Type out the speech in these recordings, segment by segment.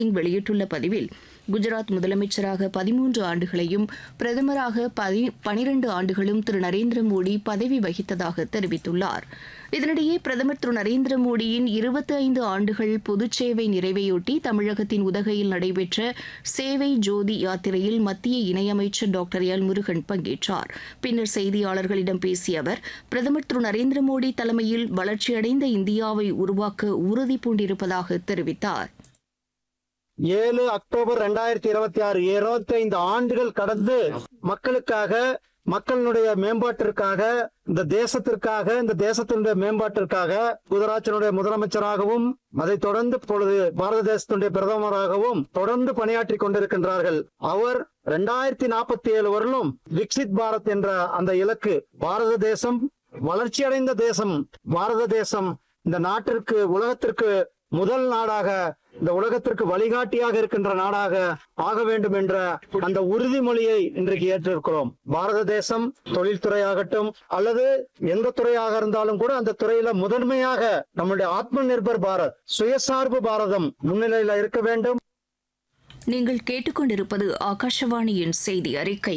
சிங் வெளியிட்டுள்ள பதிவில் குஜராத் முதலமைச்சராக பதிமூன்று ஆண்டுகளையும் பிரதமராக பதி பனிரண்டு ஆண்டுகளும் திரு நரேந்திர மோடி பதவி வகித்ததாக தெரிவித்துள்ளார் இதனிடையே பிரதமர் திரு நரேந்திர மோடியின் இருபத்தி ஐந்து ஆண்டுகள் பொதுச் சேவை நிறைவையொட்டி தமிழகத்தின் உதகையில் நடைபெற்ற சேவை ஜோதி யாத்திரையில் மத்திய இணையமைச்சர் டாக்டர் எல் முருகன் பங்கேற்றார் பின்னர் செய்தியாளர்களிடம் பேசிய அவர் பிரதமர் திரு நரேந்திர மோடி தலைமையில் வளர்ச்சியடைந்த இந்தியாவை உருவாக்க உறுதி பூண்டிருப்பதாக தெரிவித்தார் ஏழு அக்டோபர் ரெண்டாயிரத்தி இருபத்தி ஆறு இருபத்தி ஐந்து ஆண்டுகள் கடந்து மக்களுக்காக மக்களினுடைய மேம்பாட்டிற்காக இந்த தேசத்திற்காக இந்த தேசத்தினுடைய மேம்பாட்டிற்காக குஜராத்தினுடைய முதலமைச்சராகவும் அதைத் தொடர்ந்து இப்பொழுது பாரத தேசத்தினுடைய பிரதமராகவும் தொடர்ந்து பணியாற்றி கொண்டிருக்கின்றார்கள் அவர் ரெண்டாயிரத்தி நாற்பத்தி ஏழு வரலும் விக்சித் பாரத் என்ற அந்த இலக்கு பாரத தேசம் வளர்ச்சியடைந்த தேசம் பாரத தேசம் இந்த நாட்டிற்கு உலகத்திற்கு முதல் நாடாக இந்த உலகத்திற்கு வழிகாட்டியாக இருக்கின்ற நாடாக ஆக வேண்டும் என்ற அந்த உறுதிமொழியை இன்றைக்கு ஏற்றிருக்கிறோம் பாரத தேசம் தொழில்துறையாகட்டும் அல்லது எந்த துறையாக இருந்தாலும் கூட அந்த துறையில முதன்மையாக நம்முடைய ஆத்ம நிர்பர் பாரத் சுயசார்பு பாரதம் முன்னிலையில இருக்க வேண்டும் நீங்கள் கேட்டுக்கொண்டிருப்பது ஆகாஷவாணியின் செய்தி அறிக்கை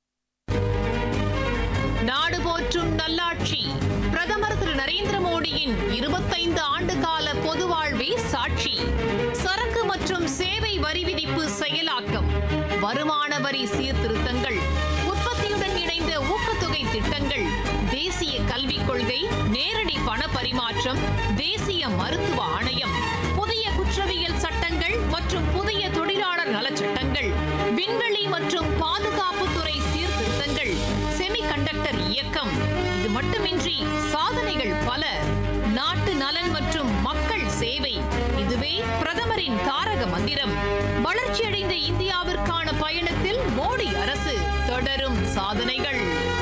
நாடு போற்றும் நல்லாட்சி பிரதமர் திரு நரேந்திர மோடியின் இருபத்தைந்து ஆண்டு கால பொது வாழ்வே சாட்சி சரக்கு மற்றும் சேவை வரி விதிப்பு செயலாக்கம் வருமான வரி சீர்திருத்தங்கள் உற்பத்தியுடன் இணைந்த ஊக்கத்தொகை திட்டங்கள் தேசிய கல்விக் கொள்கை நேரடி பண பரிமாற்றம் தேசிய மருத்துவ ஆணையம் புதிய குற்றவியல் சட்டங்கள் மற்றும் புதிய தொழிலாளர் நலச்சட்டங்கள் விண்வெளி மற்றும் பாதுகாப்புத்துறை சீர்திருத்தங்கள் செமிகண்டக்டர் இயக்கம் இது மட்டுமின்றி சாதனைகள் பல நாட்டு நலன் மற்றும் மக்கள் சேவை இதுவே பிரதமரின் தாரக மந்திரம் வளர்ச்சியடைந்த இந்தியாவிற்கான பயணத்தில் மோடி அரசு தொடரும் சாதனைகள்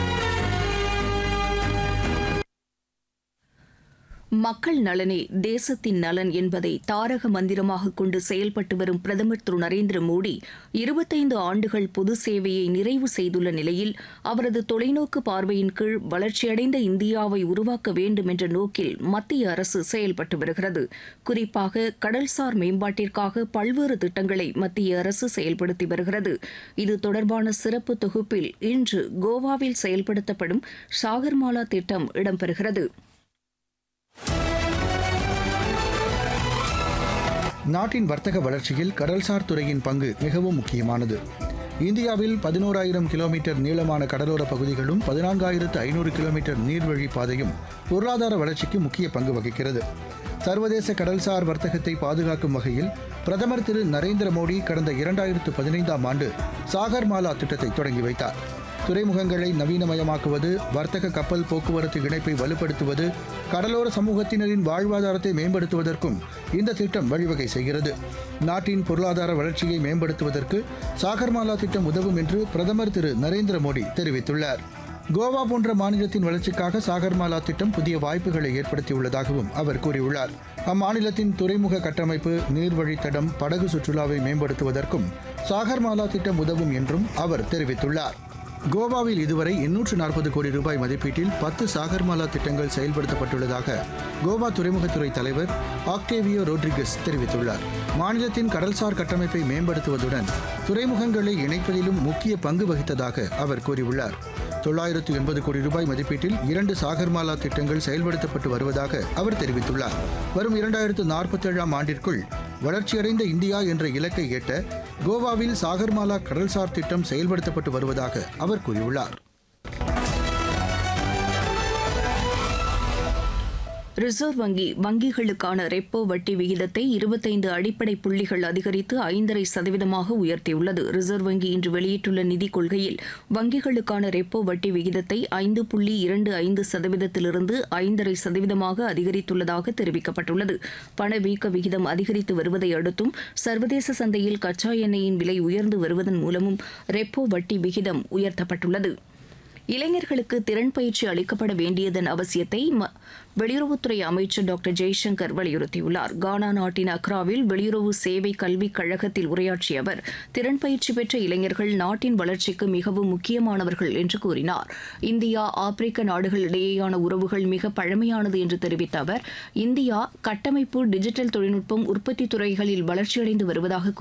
மக்கள் நலனே தேசத்தின் நலன் என்பதை தாரக மந்திரமாக கொண்டு செயல்பட்டு வரும் பிரதமர் திரு நரேந்திர மோடி இருபத்தைந்து ஆண்டுகள் பொது சேவையை நிறைவு செய்துள்ள நிலையில் அவரது தொலைநோக்கு பார்வையின் கீழ் வளர்ச்சியடைந்த இந்தியாவை உருவாக்க வேண்டும் என்ற நோக்கில் மத்திய அரசு செயல்பட்டு வருகிறது குறிப்பாக கடல்சார் மேம்பாட்டிற்காக பல்வேறு திட்டங்களை மத்திய அரசு செயல்படுத்தி வருகிறது இது தொடர்பான சிறப்பு தொகுப்பில் இன்று கோவாவில் செயல்படுத்தப்படும் சாகர்மாலா திட்டம் இடம்பெறுகிறது நாட்டின் வர்த்தக வளர்ச்சியில் கடல்சார் துறையின் பங்கு மிகவும் முக்கியமானது இந்தியாவில் பதினோராயிரம் கிலோமீட்டர் நீளமான கடலோர பகுதிகளும் பதினான்காயிரத்து ஐநூறு கிலோமீட்டர் நீர்வழி பாதையும் பொருளாதார வளர்ச்சிக்கு முக்கிய பங்கு வகிக்கிறது சர்வதேச கடல்சார் வர்த்தகத்தை பாதுகாக்கும் வகையில் பிரதமர் திரு நரேந்திர மோடி கடந்த இரண்டாயிரத்து பதினைந்தாம் ஆண்டு சாகர்மாலா திட்டத்தை தொடங்கி வைத்தார் துறைமுகங்களை நவீனமயமாக்குவது வர்த்தக கப்பல் போக்குவரத்து இணைப்பை வலுப்படுத்துவது கடலோர சமூகத்தினரின் வாழ்வாதாரத்தை மேம்படுத்துவதற்கும் இந்த திட்டம் வழிவகை செய்கிறது நாட்டின் பொருளாதார வளர்ச்சியை மேம்படுத்துவதற்கு சாகர்மாலா திட்டம் உதவும் என்று பிரதமர் திரு நரேந்திர மோடி தெரிவித்துள்ளார் கோவா போன்ற மாநிலத்தின் வளர்ச்சிக்காக சாகர்மாலா திட்டம் புதிய வாய்ப்புகளை ஏற்படுத்தியுள்ளதாகவும் அவர் கூறியுள்ளார் அம்மாநிலத்தின் துறைமுக கட்டமைப்பு நீர்வழித்தடம் படகு சுற்றுலாவை மேம்படுத்துவதற்கும் சாகர்மாலா திட்டம் உதவும் என்றும் அவர் தெரிவித்துள்ளார் கோவாவில் இதுவரை எண்ணூற்று நாற்பது கோடி ரூபாய் மதிப்பீட்டில் பத்து சாகர்மாலா திட்டங்கள் செயல்படுத்தப்பட்டுள்ளதாக கோவா துறைமுகத்துறை தலைவர் ஆக்டேவியோ ரோட்ரிகஸ் தெரிவித்துள்ளார் மாநிலத்தின் கடல்சார் கட்டமைப்பை மேம்படுத்துவதுடன் துறைமுகங்களை இணைப்பதிலும் முக்கிய பங்கு வகித்ததாக அவர் கூறியுள்ளார் தொள்ளாயிரத்து எண்பது கோடி ரூபாய் மதிப்பீட்டில் இரண்டு சாகர்மாலா திட்டங்கள் செயல்படுத்தப்பட்டு வருவதாக அவர் தெரிவித்துள்ளார் வரும் இரண்டாயிரத்து நாற்பத்தேழாம் ஆண்டிற்குள் வளர்ச்சியடைந்த இந்தியா என்ற இலக்கை எட்ட கோவாவில் சாகர்மாலா கடல்சார் திட்டம் செயல்படுத்தப்பட்டு வருவதாக அவர் கூறியுள்ளார் ரிசர்வ் வங்கி வங்கிகளுக்கான ரெப்போ வட்டி விகிதத்தை இருபத்தைந்து அடிப்படை புள்ளிகள் அதிகரித்து ஐந்தரை சதவீதமாக உயர்த்தியுள்ளது ரிசர்வ் வங்கி இன்று வெளியிட்டுள்ள நிதிக் கொள்கையில் வங்கிகளுக்கான ரெப்போ வட்டி விகிதத்தை ஐந்து புள்ளி இரண்டு ஐந்து சதவீதத்திலிருந்து ஐந்தரை சதவீதமாக அதிகரித்துள்ளதாக தெரிவிக்கப்பட்டுள்ளது பணவீக்க விகிதம் அதிகரித்து வருவதை அடுத்தும் சர்வதேச சந்தையில் கச்சா எண்ணெயின் விலை உயர்ந்து வருவதன் மூலமும் ரெப்போ வட்டி விகிதம் உயர்த்தப்பட்டுள்ளது இளைஞர்களுக்கு திறன் பயிற்சி அளிக்கப்பட வேண்டியதன் அவசியத்தை ம- வெளியுறவுத்துறை அமைச்சர் டாக்டர் ஜெய்சங்கர் வலியுறுத்தியுள்ளார் கானா நாட்டின் அக்ராவில் வெளியுறவு சேவை கல்விக் கழகத்தில் உரையாற்றிய அவர் திறன் பயிற்சி பெற்ற இளைஞர்கள் நாட்டின் வளர்ச்சிக்கு மிகவும் முக்கியமானவர்கள் என்று கூறினார் இந்தியா ஆப்பிரிக்க நாடுகள் இடையேயான உறவுகள் மிக பழமையானது என்று தெரிவித்த அவர் இந்தியா கட்டமைப்பு டிஜிட்டல் தொழில்நுட்பம் உற்பத்தி துறைகளில் வளர்ச்சியடைந்து வருவதாக